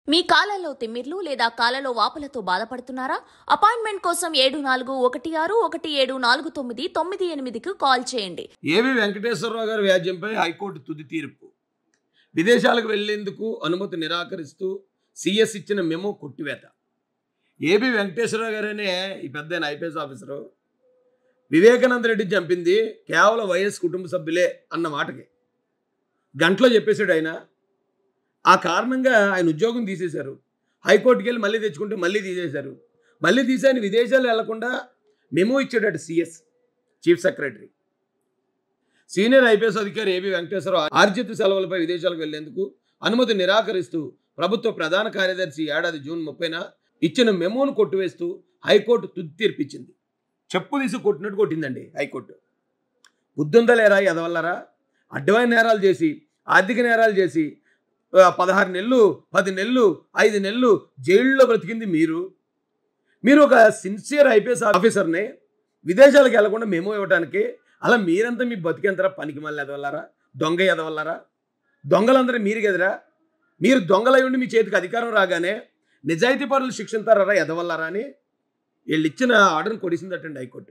మీ కాలంలో తిమ్మిర్లు లేదా కాలలో వాపులతో బాధపడుతున్నారా అపాయింట్మెంట్ కోసం ఏడు నాలుగు ఒకటి ఆరు ఒకటి ఏడు నాలుగు తొమ్మిది తొమ్మిది ఎనిమిదికి కాల్ చేయండి ఏవి వెంకటేశ్వరరావు గారి వ్యాజ్యంపై హైకోర్టు తుది తీర్పు విదేశాలకు వెళ్లేందుకు అనుమతి నిరాకరిస్తూ సిఎస్ ఇచ్చిన మెమో కొట్టివేత ఏబి వెంకటేశ్వరరావు గారనే ఈ పెద్ద ఐపీఎస్ ఆఫీసరు వివేకానంద రెడ్డి చంపింది కేవలం వైఎస్ కుటుంబ సభ్యులే అన్న మాటకి గంటలో చెప్పేశాడు ఆయన ఆ కారణంగా ఆయన ఉద్యోగం తీసేశారు హైకోర్టుకి వెళ్ళి మళ్ళీ తెచ్చుకుంటే మళ్ళీ తీసేశారు మళ్ళీ తీసి ఆయన విదేశాలు వెళ్లకుండా మెమో ఇచ్చాడట CS chief secretary senior IPS అధికారి ఏబి వెంకటేశ్వరరావు ఆర్జిత సెలవులపై విదేశాలకు వెళ్లేందుకు అనుమతి నిరాకరిస్తూ ప్రభుత్వ ప్రధాన కార్యదర్శి ఏడాది జూన్ ముప్పైన ఇచ్చిన మెమోను కొట్టివేస్తూ హైకోర్టు తుది తీర్పిచ్చింది చెప్పు తీసి కొట్టినట్టు కొట్టిందండి హైకోర్టు బుద్ధుందా లేరా ఎదవల్లరా అడ్డమైన నేరాలు చేసి ఆర్థిక నేరాలు చేసి ఆ, పదహారు నెలలు పది నెలలు ఐదు నెలలు జైల్లో బ్రతికింది మీరు మీరు ఒక సిన్సియర్ ఐపీఎస్ ఆఫీసర్ని విదేశాలకు వెళ్లకుండా మెమో ఇవ్వడానికి అలా మీరంతా మీ బతికేంతరా పనికి మళ్ళీ ఎదవల్లారా దొంగ ఎదవల్లారా దొంగలందరూ మీరు కదరా మీరు దొంగలై ఉండి మీ చేతికి అధికారం రాగానే నిజాయితీ పరులు శిక్షించారా ఎదవల్లారా అని వీళ్ళు ఇచ్చిన ఆర్డర్ని కొడిసిందటండి హైకోర్టు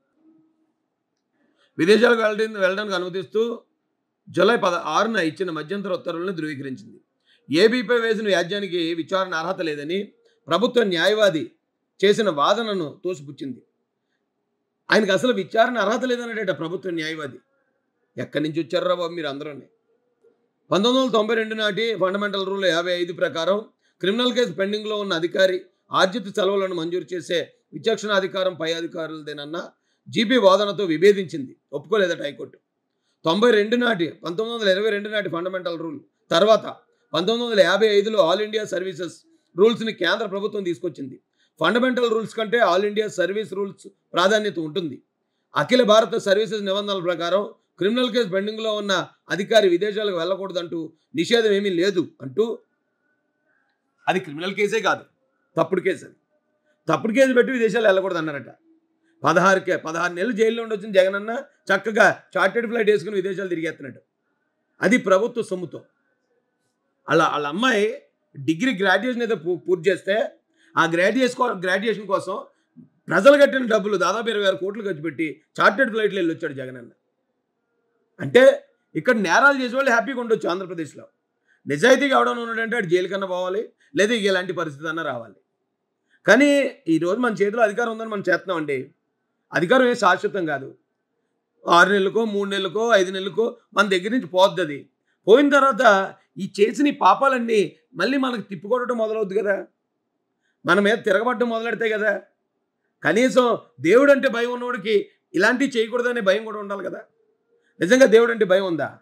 విదేశాలకు వెళ్ళడం వెళ్ళడానికి అనుమతిస్తూ జూలై పద ఆరున ఇచ్చిన మధ్యంతర ఉత్తర్వులను ధృవీకరించింది ఏబీపై వేసిన వ్యాజ్యానికి విచారణ అర్హత లేదని ప్రభుత్వ న్యాయవాది చేసిన వాదనను తోసిపుచ్చింది ఆయనకు అసలు విచారణ అర్హత లేదన్నట ప్రభుత్వ న్యాయవాది ఎక్కడి నుంచి వచ్చారా బాబు మీరు అందరూ పంతొమ్మిది వందల తొంభై రెండు నాటి ఫండమెంటల్ రూల్ యాభై ఐదు ప్రకారం క్రిమినల్ కేసు పెండింగ్లో ఉన్న అధికారి ఆర్జిత సెలవులను మంజూరు చేసే విచక్షణ అధికారం పై అధికారులదేనన్న జీపీ వాదనతో విభేదించింది ఒప్పుకోలేదట హైకోర్టు తొంభై రెండు నాటి పంతొమ్మిది వందల ఇరవై రెండు నాటి ఫండమెంటల్ రూల్ తర్వాత పంతొమ్మిది వందల యాభై ఐదులో ఆల్ ఇండియా సర్వీసెస్ రూల్స్ని కేంద్ర ప్రభుత్వం తీసుకొచ్చింది ఫండమెంటల్ రూల్స్ కంటే ఆల్ ఇండియా సర్వీస్ రూల్స్ ప్రాధాన్యత ఉంటుంది అఖిల భారత సర్వీసెస్ నిబంధనల ప్రకారం క్రిమినల్ కేసు పెండింగ్లో ఉన్న అధికారి విదేశాలకు వెళ్ళకూడదంటూ నిషేధం ఏమీ లేదు అంటూ అది క్రిమినల్ కేసే కాదు తప్పుడు కేసు అది తప్పుడు కేసు పెట్టి విదేశాలు వెళ్ళకూడదు అన్నారట పదహారుకే పదహారు నెలలు జైల్లో ఉండొచ్చిన జగనన్న చక్కగా చార్టెడ్ ఫ్లైట్ వేసుకుని విదేశాలు తిరిగేస్తున్నాడు అది ప్రభుత్వ సొమ్ముతో అలా వాళ్ళ అమ్మాయి డిగ్రీ గ్రాడ్యుయేషన్ ఏదో పూ- పూర్తి చేస్తే ఆ గ్రాడ్యుయేషన్ గ్రాడ్యుయేషన్ కోసం ప్రజలు కట్టిన డబ్బులు దాదాపు ఇరవై ఆరు కోట్లు ఖర్చు పెట్టి చార్టెడ్ ఫ్లైట్లో వెళ్ళి వచ్చాడు జగనన్న అంటే ఇక్కడ నేరాలు చేసే వాళ్ళు హ్యాపీగా ఉండొచ్చు ఆంధ్రప్రదేశ్లో నిజాయితీగా ఎవడన్నా ఉన్నాడంటే అటు జైలు కన్నా పోవాలి లేదా ఇలాంటి పరిస్థితి అన్నా రావాలి కానీ ఈరోజు మన చేతిలో అధికారం ఉందని మనం చేస్తున్నామండి అధికారం ఏ శాశ్వతం కాదు ఆరు నెలలకో మూడు నెలలకో ఐదు నెలలకో మన దగ్గర నుంచి పోద్ది అది పోయిన తర్వాత ఈ చేసిన ఈ పాపాలన్నీ మళ్ళీ మనకు తిప్పుకోవడం మొదలవుద్ది కదా మన మీద తిరగబడడం మొదలెడతాయి కదా కనీసం దేవుడు అంటే భయం ఉన్నవాడికి ఇలాంటివి చేయకూడదనే భయం కూడా ఉండాలి కదా నిజంగా దేవుడు అంటే భయం ఉందా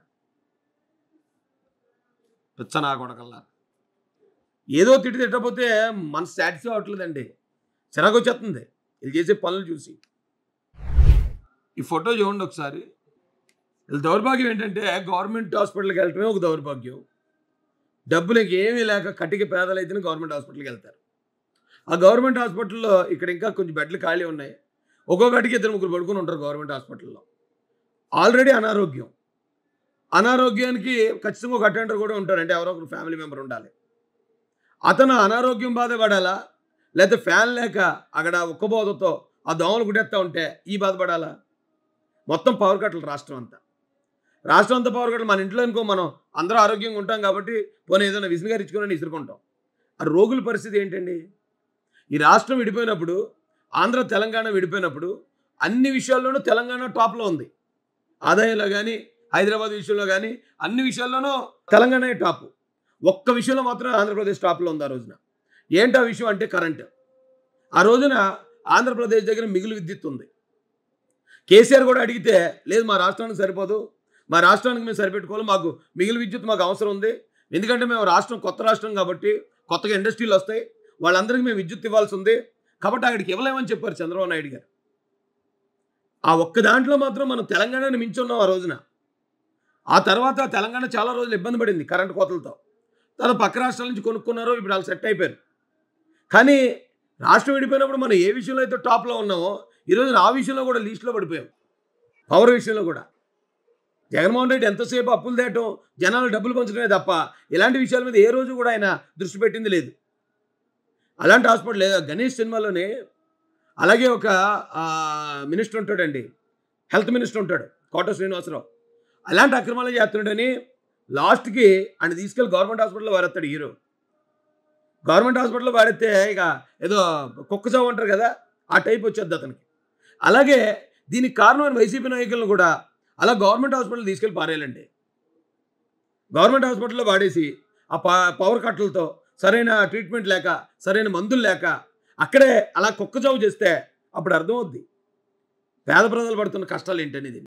పిచ్చనా కొడకల్లా ఏదో తిట్టి తిట్టకపోతే మన సాటిస్ఫై అవ్వట్లేదండి చిరాకు వచ్చేస్తుంది వీళ్ళు చేసే పనులు చూసి ఈ ఫోటో చూడండి ఒకసారి వీళ్ళ దౌర్భాగ్యం ఏంటంటే గవర్నమెంట్ హాస్పిటల్కి వెళ్ళటమే ఒక దౌర్భాగ్యం డబ్బులకి ఏమీ లేక కటిక పేదలైతేనే గవర్నమెంట్ హాస్పిటల్కి వెళ్తారు ఆ గవర్నమెంట్ హాస్పిటల్లో ఇక్కడ ఇంకా కొంచెం బెడ్లు ఖాళీ ఉన్నాయి ఒక్కొక్కటికి ఇద్దరు ముగ్గురు పడుకుని ఉంటారు గవర్నమెంట్ హాస్పిటల్లో ఆల్రెడీ అనారోగ్యం అనారోగ్యానికి ఖచ్చితంగా ఒక అటెండర్ కూడా ఉంటారు అంటే ఎవరో ఒకరు ఫ్యామిలీ మెంబర్ ఉండాలి అతను అనారోగ్యం బాధపడాలా లేకపోతే ఫ్యాన్ లేక అక్కడ ఉక్కబోతతో ఆ దోమలు కుట్టేస్తూ ఉంటే ఈ బాధపడాలా మొత్తం పవర్ కట్టలు రాష్ట్రం అంతా రాష్ట్రం అంతా పవర్ కట్టలు మన ఇంట్లో అనుకో మనం అందరూ ఆరోగ్యంగా ఉంటాం కాబట్టి పోనీ ఏదైనా విసులుగారు ఇచ్చుకొని ఇసురుకుంటాం ఆ రోగుల పరిస్థితి ఏంటండి ఈ రాష్ట్రం విడిపోయినప్పుడు ఆంధ్ర తెలంగాణ విడిపోయినప్పుడు అన్ని విషయాల్లోనూ తెలంగాణ టాప్లో ఉంది ఆదాయంలో కానీ హైదరాబాద్ విషయంలో కానీ అన్ని విషయాల్లోనూ తెలంగాణ టాప్ ఒక్క విషయంలో మాత్రం ఆంధ్రప్రదేశ్ టాప్లో ఉంది ఆ రోజున ఏంటి ఆ విషయం అంటే కరెంట్ ఆ రోజున ఆంధ్రప్రదేశ్ దగ్గర మిగులు విద్యుత్ ఉంది కేసీఆర్ కూడా అడిగితే లేదు మా రాష్ట్రానికి సరిపోదు మా రాష్ట్రానికి మేము సరిపెట్టుకోవాలి మాకు మిగిలి విద్యుత్ మాకు అవసరం ఉంది ఎందుకంటే మేము రాష్ట్రం కొత్త రాష్ట్రం కాబట్టి కొత్తగా ఇండస్ట్రీలు వస్తాయి వాళ్ళందరికీ మేము విద్యుత్ ఇవ్వాల్సి ఉంది కాబట్టి అక్కడికి ఇవ్వలేమని చెప్పారు చంద్రబాబు నాయుడు గారు ఆ ఒక్క దాంట్లో మాత్రం మనం తెలంగాణని మించున్నాం ఆ రోజున ఆ తర్వాత తెలంగాణ చాలా రోజులు ఇబ్బంది పడింది కరెంట్ కోతలతో తర్వాత పక్క రాష్ట్రాల నుంచి కొనుక్కున్నారో ఇప్పుడు వాళ్ళు సెట్ అయిపోయారు కానీ రాష్ట్రం విడిపోయినప్పుడు మనం ఏ విషయంలో అయితే టాప్లో ఉన్నామో ఈరోజు ఆ విషయంలో కూడా లీస్ట్లో పడిపోయాం పవర్ విషయంలో కూడా జగన్మోహన్ రెడ్డి ఎంతసేపు అప్పులు తేయటం జనాలు డబ్బులు పంచడమే తప్ప ఇలాంటి విషయాల మీద ఏ రోజు కూడా ఆయన దృష్టి పెట్టింది లేదు అలాంటి హాస్పిటల్ లేదు గణేష్ సినిమాలోనే అలాగే ఒక ఆ, మినిస్టర్ ఉంటాడండి హెల్త్ మినిస్టర్ ఉంటాడు కోట శ్రీనివాసరావు అలాంటి అక్రమాలు చేస్తుండని లాస్ట్కి ఆయన తీసుకెళ్ళి గవర్నమెంట్ హాస్పిటల్లో వాడేస్తాడు హీరో గవర్నమెంట్ హాస్పిటల్లో వాడితే ఇక ఏదో కుక్క చావు అంటారు కదా ఆ టైప్ వచ్చేది అతనికి అలాగే దీనికి కారణమైన వైసీపీ నాయకులను కూడా అలా గవర్నమెంట్ హాస్పిటల్ తీసుకెళ్ళి పారేయాలండి గవర్నమెంట్ హాస్పిటల్లో వాడేసి ఆ ప పవర్ కట్లతో సరైన ట్రీట్మెంట్ లేక సరైన మందులు లేక అక్కడే అలా కుక్క చావు చేస్తే అప్పుడు అర్థమవుద్ది పేద ప్రజలు పడుతున్న కష్టాలు ఏంటనేది